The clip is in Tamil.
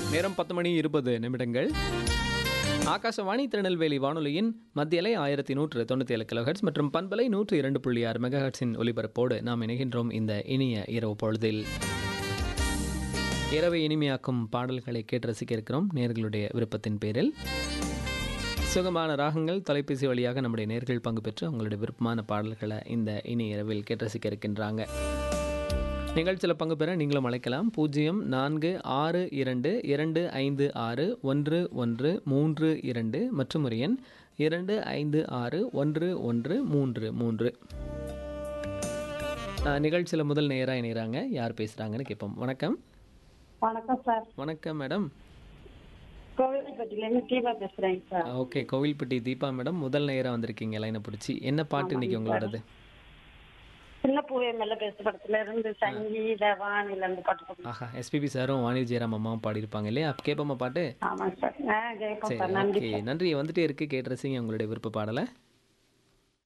நேரம் பத்து மணி இருபது நிமிடங்கள் ஆகாசவாணி திருநெல்வேலி வானொலியின் மத்தியலை ஆயிரத்தி நூற்று தொண்ணூற்றி ஏழு கிலோஹெட்ஸ் மற்றும் பண்பலை நூற்று இரண்டு புள்ளி ஆறு மெகாஹெட்ஸின் ஒலிபரப்போடு நாம் இணைகின்றோம் இந்த இனிய இரவு பொழுதில் இரவை இனிமையாக்கும் பாடல்களை கேட்டு ரசிக்க இருக்கிறோம் நேர்களுடைய விருப்பத்தின் பேரில் சுகமான ராகங்கள் தொலைபேசி வழியாக நம்முடைய நேர்கள் பங்கு பெற்று அவங்களுடைய விருப்பமான பாடல்களை இந்த இனி இரவில் கேட்டு ரசிக்க இருக்கின்றாங்க நிகழ்ச்சியில் பங்கு பெற நீங்களும் அழைக்கலாம் பூஜ்ஜியம் நான்கு ஆறு இரண்டு இரண்டு ஐந்து ஆறு ஒன்று ஒன்று மூன்று இரண்டு மற்றும் ஒரு எண் இரண்டு ஐந்து ஆறு ஒன்று ஒன்று மூன்று மூன்று நிகழ்ச்சியில் முதல் நேராக இணைகிறாங்க யார் பேசுகிறாங்கன்னு கேட்போம் வணக்கம் வணக்கம் சார் வணக்கம் மேடம் கோவில்பட்டியிலேருந்து தீபா பேசுறேங்க sir okay Kovilpatti Deepa madam முதல் நேராக வந்திருக்கீங்க லைனை பிடிச்சி என்ன பாட்டு இன்னைக்கு உங்களோடது சின்ன பூவே மேல பேச படத்துல இருந்து சங்கீத வானில இருந்து பாட்டு போடுங்க ஆஹா எஸ்பிபி சாரும் வாணி ஜெயராம் அம்மாவும் பாடியிருப்பாங்க இல்லையா கேட்போமா பாட்டு ஆமாங்க சார் ஆ கேட்போம் சரி சார் நன்றி ஓகே நன்றி வந்துட்டே இருக்கு கேட்டு ரசிங்க உங்களுடைய விருப்ப பாடலை